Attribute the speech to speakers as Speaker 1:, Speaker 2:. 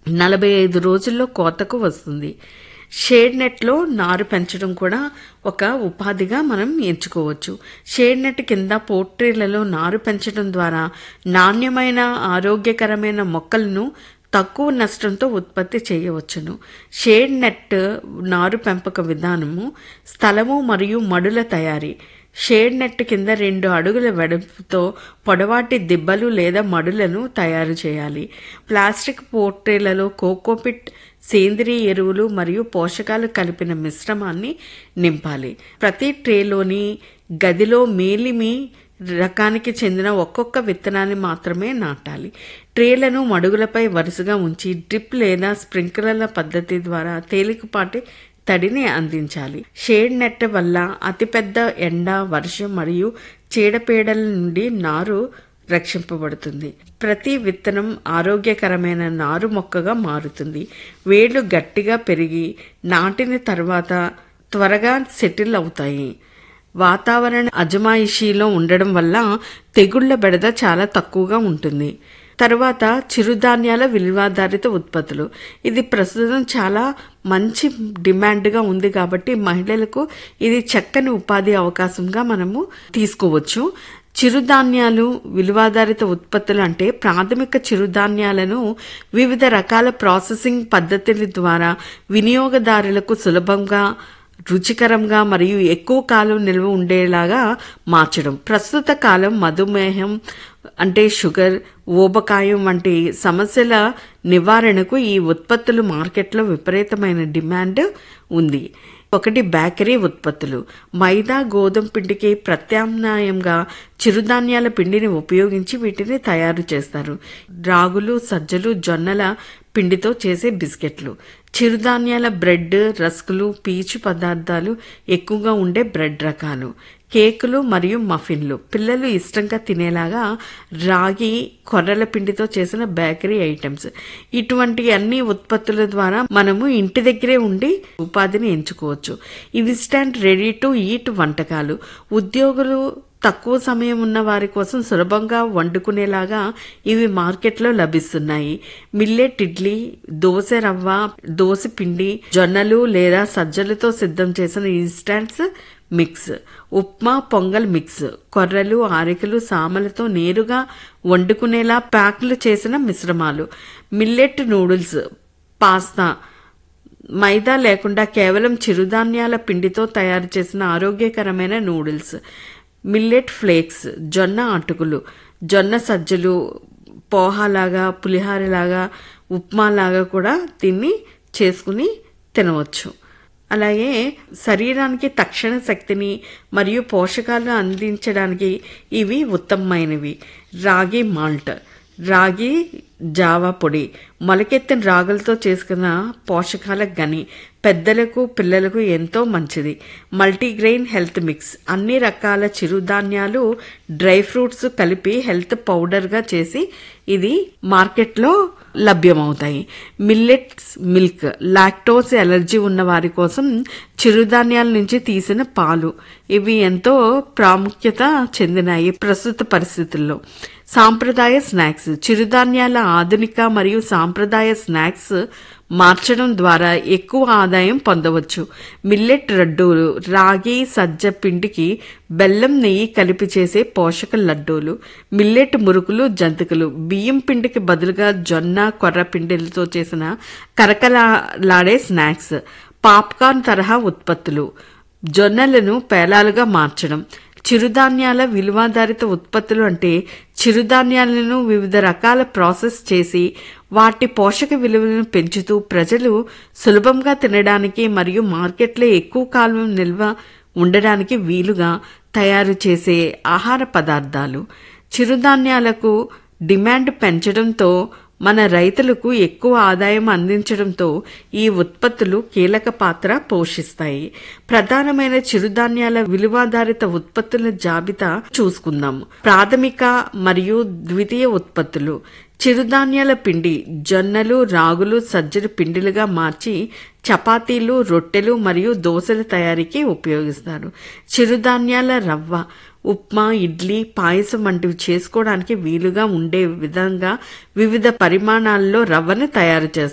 Speaker 1: నలభై ఐదు రోజుల్లో కోతకు వస్తుంది షేడ్ నెట్లో నారు పెంచడం కూడా ఒక ఉపాధిగా మనం ఎంచుకోవచ్చు షేడ్ నెట్ కింద పోట్రీలలో నారు పెంచడం ద్వారా నాణ్యమైన ఆరోగ్యకరమైన మొక్కలను తక్కువ నష్టంతో ఉత్పత్తి చేయవచ్చును షేడ్ నెట్ నారు పెంపక విధానము స్థలము మరియు మడుల తయారీ షేడ్ నెట్ కింద రెండు అడుగుల వెడల్పుతో పొడవాటి దిబ్బలు లేదా మడులను తయారు చేయాలి ప్లాస్టిక్ పోట్రేలలో కోకోపిట్ సేంద్రియ ఎరువులు మరియు పోషకాలు కలిపిన మిశ్రమాన్ని నింపాలి ప్రతి ట్రేలోని గదిలో మేలిమి రకానికి చెందిన ఒక్కొక్క విత్తనాన్ని మాత్రమే నాటాలి ట్రేలను మడుగులపై వరుసగా ఉంచి డ్రిప్ లేదా స్ప్రింక్లర్ల పద్ధతి ద్వారా తేలికపాటి తడిని అందించాలి షేడ్ నెట్ వల్ల అతిపెద్ద ఎండ వర్షం మరియు చీడపీడల నుండి నారు రక్షింపబడుతుంది ప్రతి విత్తనం ఆరోగ్యకరమైన నారు మొక్కగా మారుతుంది వేళ్లు గట్టిగా పెరిగి నాటిన తర్వాత త్వరగా సెటిల్ అవుతాయి వాతావరణ అజమాయిషీలో ఉండడం వల్ల తెగుళ్ల బెడద చాలా తక్కువగా ఉంటుంది తర్వాత చిరుధాన్యాల విలువాధారిత ఉత్పత్తులు ఇది ప్రస్తుతం చాలా మంచి డిమాండ్గా ఉంది కాబట్టి మహిళలకు ఇది చక్కని ఉపాధి అవకాశంగా మనము తీసుకోవచ్చు చిరుధాన్యాలు విలువాధారిత ఉత్పత్తులు అంటే ప్రాథమిక చిరుధాన్యాలను వివిధ రకాల ప్రాసెసింగ్ పద్ధతుల ద్వారా వినియోగదారులకు సులభంగా రుచికరంగా మరియు ఎక్కువ కాలం నిల్వ ఉండేలాగా మార్చడం ప్రస్తుత కాలం మధుమేహం అంటే షుగర్ ఊబకాయం వంటి సమస్యల నివారణకు ఈ ఉత్పత్తులు మార్కెట్లో విపరీతమైన డిమాండ్ ఉంది ఒకటి బేకరీ ఉత్పత్తులు మైదా గోధుమ పిండికి ప్రత్యామ్నాయంగా చిరుధాన్యాల పిండిని ఉపయోగించి వీటిని తయారు చేస్తారు రాగులు సజ్జలు జొన్నల పిండితో చేసే బిస్కెట్లు చిరుధాన్యాల బ్రెడ్ రస్కులు పీచు పదార్థాలు ఎక్కువగా ఉండే బ్రెడ్ రకాలు కేకులు మరియు మఫిన్లు పిల్లలు ఇష్టంగా తినేలాగా రాగి కొర్రల పిండితో చేసిన బేకరీ ఐటమ్స్ ఇటువంటి అన్ని ఉత్పత్తుల ద్వారా మనము ఇంటి దగ్గరే ఉండి ఉపాధిని ఎంచుకోవచ్చు ఇన్స్టంట్ రెడీ టు ఈట్ వంటకాలు ఉద్యోగులు తక్కువ సమయం ఉన్న వారి కోసం సులభంగా వండుకునేలాగా ఇవి మార్కెట్లో లభిస్తున్నాయి మిల్లెట్ ఇడ్లీ దోశ రవ్వ దోశ పిండి జొన్నలు లేదా సజ్జలతో సిద్ధం చేసిన instants mix upma pongal mix కొర్రలు ఆరికలు సామలతో నేరుగా వండుకునేలా ప్యాక్లు చేసిన మిశ్రమాలు మిల్లెట్ నూడిల్స్ పాస్తా మైదా లేకుండా కేవలం చిరుధాన్యాల పిండితో తయారు చేసిన ఆరోగ్యకరమైన నూడిల్స్ మిల్లెట్ ఫ్లేక్స్ జొన్న అటుకులు జొన్న సజ్జలు పోహాలాగా పులిహారలాగా ఉప్మాలాగా కూడా దీన్ని చేసుకుని తినవచ్చు అలాగే శరీరానికి తక్షణ శక్తిని మరియు పోషకాలను అందించడానికి ఇవి ఉత్తమమైనవి రాగి మాల్ట్ రాగి జావా పొడి మొలకెత్తిన రాగులతో చేసుకున్న పోషకాల గని పెద్దలకు పిల్లలకు ఎంతో మంచిది మల్టీగ్రెయిన్ హెల్త్ మిక్స్ అన్ని రకాల చిరుధాన్యాలు డ్రై ఫ్రూట్స్ కలిపి హెల్త్ పౌడర్గా చేసి ఇది మార్కెట్లో లభ్యమవుతాయి మిల్లెట్స్ మిల్క్ లాక్టోస్ ఎలర్జీ ఉన్న వారి కోసం చిరుధాన్యాల నుంచి తీసిన పాలు ఇవి ఎంతో ప్రాముఖ్యత చెందినాయి ప్రస్తుత పరిస్థితుల్లో సాంప్రదాయ స్నాక్స్ చిరుధాన్యాల ఆధునిక మరియు సాంప్రదాయ స్నాక్స్ మార్చడం ద్వారా ఎక్కువ ఆదాయం పొందవచ్చు మిల్లెట్ లడ్డూలు రాగి సజ్జ పిండికి బెల్లం నెయ్యి కలిపి చేసే పోషక లడ్డూలు మిల్లెట్ మురుకులు జంతికలు బియ్యం పిండికి బదులుగా జొన్న కొర్ర పిండిలతో చేసిన కరకలాడే స్నాక్స్ పాప్కార్న్ తరహా ఉత్పత్తులు జొన్నలను పేలాలుగా మార్చడం చిరుధాన్యాల విలువాధారిత ఉత్పత్తులు అంటే చిరుధాన్యాలను వివిధ రకాల ప్రాసెస్ చేసి వాటి పోషక విలువలను పెంచుతూ ప్రజలు సులభంగా తినడానికి మరియు మార్కెట్లో ఎక్కువ కాలం నిల్వ ఉండడానికి వీలుగా తయారు చేసే ఆహార పదార్థాలు చిరుధాన్యాలకు డిమాండ్ పెంచడంతో మన రైతులకు ఎక్కువ ఆదాయం అందించడంతో ఈ ఉత్పత్తులు కీలక పాత్ర పోషిస్తాయి ప్రధానమైన చిరుధాన్యాల విలువాధారిత ఉత్పత్తుల జాబితా చూసుకుందాం ప్రాథమిక మరియు ద్వితీయ ఉత్పత్తులు చిరుధాన్యాల పిండి జొన్నలు రాగులు సజ్జలు పిండిలుగా మార్చి చపాతీలు రొట్టెలు మరియు దోశల తయారీకి ఉపయోగిస్తారు చిరుధాన్యాల రవ్వ ఉప్మా ఇడ్లీ పాయసం వంటివి చేసుకోవడానికి వీలుగా ఉండే విధంగా వివిధ పరిమాణాల్లో రవ్వను తయారు చేస్తారు